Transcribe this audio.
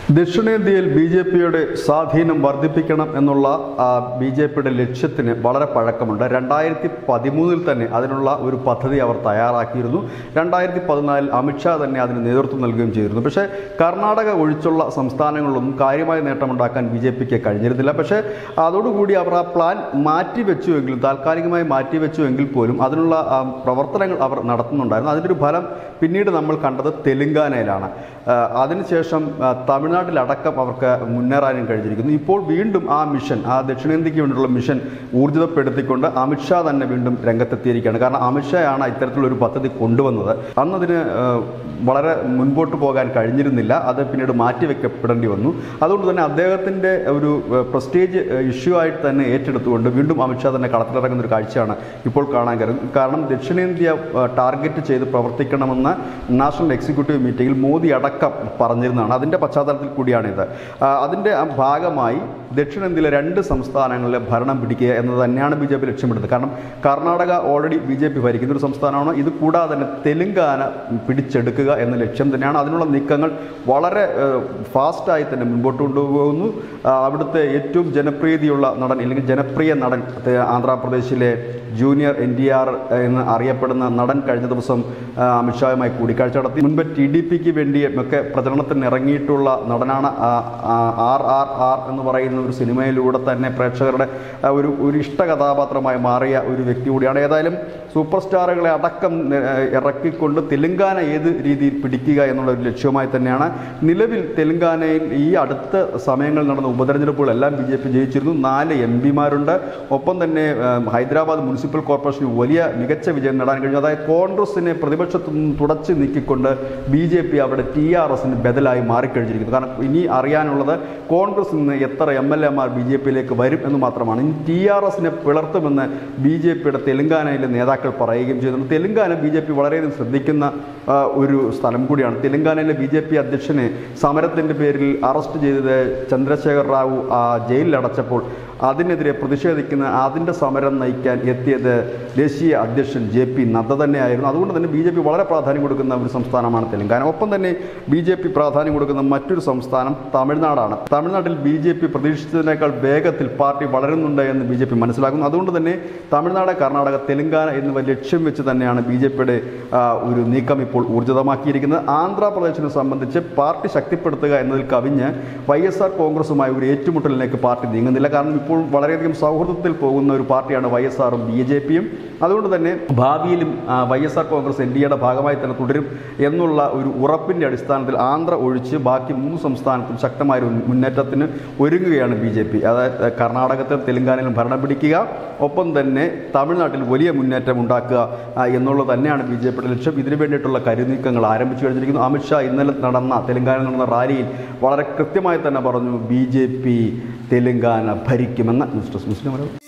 ദക്ഷിണേന്ത്യയിൽ B J പിയുടെ സ്വാധീനം വർദ്ധിപ്പിക്കണം എന്നുള്ള ബി ജെ പിയുടെ ലക്ഷ്യത്തിന് വളരെ പഴക്കമുണ്ട് രണ്ടായിരത്തി പതിമൂന്നിൽ തന്നെ അതിനുള്ള ഒരു പദ്ധതി അവർ തയ്യാറാക്കിയിരുന്നു രണ്ടായിരത്തി പതിനാലിൽ അമിത്ഷാ തന്നെ അതിന് നേതൃത്വം നൽകുകയും ചെയ്തിരുന്നു പക്ഷേ കർണാടക ഒഴിച്ചുള്ള സംസ്ഥാനങ്ങളിലൊന്നും കാര്യമായ നേട്ടമുണ്ടാക്കാൻ ബി ജെ പിക്ക് കഴിഞ്ഞിരുന്നില്ല പക്ഷേ അതോടുകൂടി അവർ ആ പ്ലാൻ മാറ്റിവെച്ചുവെങ്കിലും താൽക്കാലികമായി മാറ്റിവെച്ചുവെങ്കിൽ പോലും അതിനുള്ള ആ, പ്രവർത്തനങ്ങൾ അവർ നടത്തുന്നുണ്ടായിരുന്നു അതിൻ്റെ ഒരു ഫലം പിന്നീട് നമ്മൾ കണ്ടത് തെലുങ്കാനയിലാണ് ആ, അതിനുശേഷം ആ, തമിഴ്നാട്ടിലടക്കം അവർക്ക് മുന്നേറാനും കഴിഞ്ഞിരിക്കുന്നു ഇപ്പോൾ വീണ്ടും ആ മിഷൻ ആ ദക്ഷിണേന്ത്യക്ക് വേണ്ടിയുള്ള മിഷൻ ഊർജിതപ്പെടുത്തിക്കൊണ്ട് അമിത്ഷാ തന്നെ വീണ്ടും രംഗത്തെത്തിയിരിക്കുകയാണ് കാരണം അമിത്ഷായാണ് ഇത്തരത്തിലൊരു പദ്ധതി കൊണ്ടുവന്നത് അന്നതിന് ആ, വളരെ മുൻപോട്ട് പോകാൻ കഴിഞ്ഞിരുന്നില്ല അത് പിന്നീട് മാറ്റിവെക്കപ്പെടേണ്ടി വന്നു അതുകൊണ്ട് തന്നെ അദ്ദേഹത്തിൻ്റെ ഒരു പ്രസ്റ്റേജ് ഇഷ്യൂ ആയിട്ട് തന്നെ ഏറ്റെടുത്തുകൊണ്ട് വീണ്ടും അമിത്ഷാ തന്നെ കളത്തിലിറങ്ങുന്ന ഒരു കാഴ്ചയാണ് ഇപ്പോൾ കാണാൻ കഴിയും കാരണം ദക്ഷിണേന്ത്യ ആ, ടാർഗറ്റ് ചെയ്ത് പ്രവർത്തിക്കണമെന്ന് നാഷണൽ എക്സിക്യൂട്ടീവ് മീറ്റിംഗിൽ മോദി അടക്കം പറഞ്ഞിരുന്നതാണ് അതിൻ്റെ പശ്ചാത്തലത്തിൽ കൂടിയാണിത് ആ, അതിൻ്റെ ആ ഭാഗമായി ദക്ഷിണേന്ത്യയിലെ രണ്ട് സംസ്ഥാനങ്ങളിലെ ഭരണം പിടിക്കുക എന്നത് തന്നെയാണ് ബി ജെ പി ലക്ഷ്യമിടുന്നത് കാരണം Karnataka already B J P ഭരിക്കുന്ന ഒരു സംസ്ഥാനമാണ് ഇത് കൂടാതെ തന്നെ തെലുങ്കാന പിടിച്ചെടുക്കുക എന്ന ലക്ഷ്യം തന്നെയാണ് അതിനുള്ള നീക്കങ്ങൾ വളരെ ഫാസ്റ്റായി തന്നെ മുൻപോട്ട് കൊണ്ടുപോകുന്നു ആ, അവിടുത്തെ ഏറ്റവും ജനപ്രീതിയുള്ള നടൻ അല്ലെങ്കിൽ ജനപ്രിയ നടൻ തെ- ആന്ധ്രാപ്രദേശിലെ ജൂനിയർ എൻ ഡി ആർ എന്ന് അറിയപ്പെടുന്ന നടൻ കഴിഞ്ഞ ദിവസം ആ, അമിത്ഷായുമായി കൂടിക്കാഴ്ച നടത്തി മുൻപ് ടി ഡി പിക്ക് വേണ്ടി ഒക്കെ പ്രചരണത്തിന് ഇറങ്ങിയിട്ടുള്ള നടനാണ് ആ, ആ, ആർ ആർ ആർ എന്ന് പറയുന്ന ഒരു സിനിമയിലൂടെ തന്നെ പ്രേക്ഷകരുടെ ആ, ഒരു ഒരു ഇഷ്ട കഥാപാത്രമായി മാറിയ ഒരു വ്യക്തി കൂടിയാണ് ഏതായാലും സൂപ്പർ സ്റ്റാറുകളെ അടക്കം നി- ഇറക്കിക്കൊണ്ട് തെലുങ്കാന ഏത് രീതിയിൽ പിടിക്കുക എന്നുള്ള ഒരു ലക്ഷ്യവുമായി തന്നെയാണ് നിലവിൽ തെലുങ്കാനയിൽ ഈ അടുത്ത സമയങ്ങളിൽ നടന്ന ഉപതെരഞ്ഞെടുപ്പുകളെല്ലാം ബി ജെ പി ജയിച്ചിരുന്നു നാല് എം പിമാരുണ്ട് ഒപ്പം തന്നെ ആ, ഹൈദരാബാദ് മുനിസിപ്പൽ കോർപ്പറേഷന് വലിയ മികച്ച വിജയം നേടാൻ കഴിഞ്ഞു അതായത് കോൺഗ്രസിനെ പ്രതിപക്ഷത്തു നിന്ന് തുടച്ചു നീക്കിക്കൊണ്ട് ബി ജെ പി അവിടെ ടി ആർ എസിന് ബദലായി മാറിക്കഴിഞ്ഞിരിക്കുന്നു കാരണം ഇനി അറിയാനുള്ളത് കോൺഗ്രസിൽ നിന്ന് എത്ര എം എൽ എമാർ ബി ജെ പിയിലേക്ക് വരും എന്ന് മാത്രമാണ് ഇനി ടി ആർ എസിനെ പിളർത്തുമെന്ന് ബി ജെ പിയുടെ തെലുങ്കാനയിലെ നേതാക്കൾ പറയുകയും ചെയ്യുന്നുണ്ട് തെലുങ്കാന ബി ജെ പി വളരെയധികം ശ്രദ്ധിക്കുന്ന ആ, ഒരു സ്ഥലം കൂടിയാണ് തെലുങ്കാനയിലെ ബി ജെ പി അധ്യക്ഷനെ സമരത്തിൻ്റെ പേരിൽ അറസ്റ്റ് ചെയ്തത് ചന്ദ്രശേഖർ റാവു ആ, ജയിലിൽ അടച്ചപ്പോൾ അതിനെതിരെ പ്രതിഷേധിക്കുന്ന അതിൻ്റെ സമരം നയിക്കാൻ എത്തിയത് ദേശീയ അധ്യക്ഷൻ ജെ പി നദ്ദ തന്നെയായിരുന്നു അതുകൊണ്ട് തന്നെ ബി ജെ പി വളരെ പ്രാധാന്യം കൊടുക്കുന്ന ഒരു സംസ്ഥാനമാണ് തെലങ്കാന ഒപ്പം തന്നെ ബി ജെ പി പ്രാധാന്യം കൊടുക്കുന്ന മറ്റൊരു സംസ്ഥാനം തമിഴ്നാടാണ് തമിഴ്നാട്ടിൽ ബി ജെ പി പ്രതീക്ഷിച്ചതിനേക്കാൾ വേഗത്തിൽ പാർട്ടി വളരുന്നുണ്ട് എന്ന് ബി ജെ പി മനസ്സിലാക്കുന്നു അതുകൊണ്ട് തന്നെ തമിഴ്നാട് കർണാടക തെലങ്കാന എന്നിവ ലക്ഷ്യം വെച്ച് തന്നെയാണ് ബി ജെ പിയുടെ ഒരു നീക്കം ഇപ്പോൾ ഊർജിതമാക്കിയിരിക്കുന്നത് ആന്ധ്രാപ്രദേശിനെ സംബന്ധിച്ച് പാർട്ടി ശക്തിപ്പെടുത്തുക എന്നതിൽ കവിഞ്ഞ് വൈ എസ് ആർ കോൺഗ്രസുമായി ഒരു ഏറ്റുമുട്ടലിലേക്ക് പാർട്ടി നീങ്ങുന്നില്ല കാരണം ഇപ്പോൾ വളരെയധികം സൗഹൃദത്തിൽ പോകുന്ന ഒരു പാർട്ടിയാണ് വൈ എസ് ആറും ബി ജെ പിയും അതുകൊണ്ട് തന്നെ ഭാവിയിലും Y S R Congress N D എയുടെ ഭാഗമായി തന്നെ തുടരും എന്നുള്ള ഒരു ഉറപ്പിൻ്റെ അടിസ്ഥാനത്തിൽ ആന്ധ്ര ഒഴിച്ച് ബാക്കി മൂന്ന് സംസ്ഥാനത്തും ശക്തമായ ഒരു മുന്നേറ്റത്തിന് ഒരുങ്ങുകയാണ് ബി ജെ പി അതായത് കർണാടകത്തിലും തെലങ്കാനയിലും ഭരണം പിടിക്കുക ഒപ്പം തന്നെ തമിഴ്നാട്ടിൽ വലിയ മുന്നേറ്റം ഉണ്ടാക്കുക ആ, എന്നുള്ളത് തന്നെയാണ് ബി ജെ പിയുടെ ലക്ഷ്യം ഇതിനു വേണ്ടിയിട്ടുള്ള കരുനീക്കങ്ങൾ ആരംഭിച്ചു കഴിഞ്ഞിരിക്കുന്നു അമിത്ഷാ ഇന്നലെ നടന്ന തെലങ്കാനയിൽ നടന്ന റാലിയിൽ വളരെ കൃത്യമായി തന്നെ പറഞ്ഞു ബി ജെ പി തെലങ്കാന ഭരിക്കുമെന്ന് ന്യൂസ് ഡെസ്ക് മുസ്ലിം